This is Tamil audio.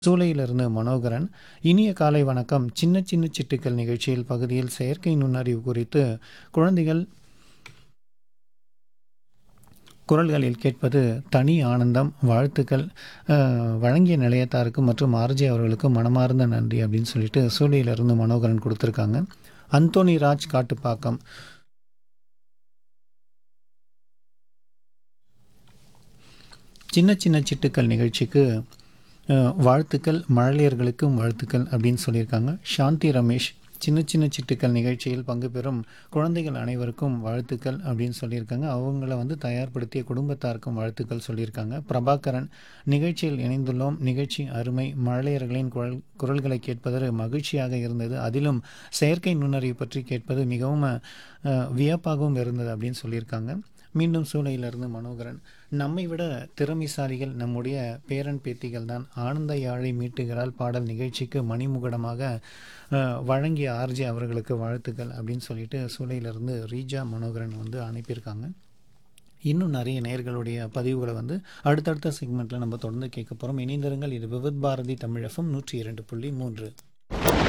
சூளையிலிருந்து மனோகரன் இனிய காலை வணக்கம் சின்ன சின்ன சிட்டுக்கள் நிகழ்ச்சியில் பகுதியில் செயற்கை நுண்ணறிவு குறித்து குழந்தைகள் குரல்களில் கேட்பது தனி ஆனந்தம் வாழ்த்துக்கள் அஹ், வழங்கிய நிலையத்தாருக்கு மற்றும் ஆர்ஜே அவர்களுக்கு மனமார்ந்த நன்றி அப்படின்னு சொல்லிட்டு சூளையிலிருந்து மனோகரன் கொடுத்துருக்காங்க அந்தோனி ராஜ் காட்டுப்பாக்கம் சின்ன சின்ன சிட்டுக்கள் நிகழ்ச்சிக்கு அஹ், வாழ்த்துக்கள் மழலையர்களுக்கும் வாழ்த்துக்கள் அப்படின்னு சொல்லியிருக்காங்க சாந்தி ரமேஷ் சின்ன சின்ன சிட்டுக்கள் நிகழ்ச்சியில் பங்கு பெறும் குழந்தைகள் அனைவருக்கும் வாழ்த்துக்கள் அப்படின்னு சொல்லியிருக்காங்க அவங்கள வந்து தயார்படுத்திய குடும்பத்தாருக்கும் வாழ்த்துக்கள் சொல்லியிருக்காங்க பிரபாகரன் நிகழ்ச்சியில் இணைந்துள்ளோம் நிகழ்ச்சி அருமை மழலையர்களின் குரல் குரல்களை கேட்பது மகிழ்ச்சியாக இருந்தது அதிலும் செயற்கை நுண்ணறிவு பற்றி கேட்பது மிகவும் அஹ், வியப்பாகவும் இருந்தது அப்படின்னு சொல்லியிருக்காங்க மீண்டும் சூளையிலிருந்து மனோகரன் நம்மை விட திறமைசாலிகள் நம்முடைய பேரன் பேத்திகள் தான் ஆனந்த யாழை மீட்டுகிறாள் பாடல் நிகழ்ச்சிக்கு மணிமுகடமாக அஹ், வழங்கிய ஆர்ஜே அவர்களுக்கு வாழ்த்துக்கள் அப்படின்னு சொல்லிட்டு சூளையிலிருந்து ரீஜா மனோகரன் வந்து அனுப்பியிருக்காங்க இன்னும் நிறைய நேயர்களுடைய பதிவுகளை வந்து அடுத்தடுத்த செக்மெண்ட்டில் நம்ம தொடர்ந்து கேட்க போகிறோம் இணைந்திருங்கள் இது விவித் பாரதி தமிழ் எஃப்எம் நூற்றி இரண்டு புள்ளி மூன்று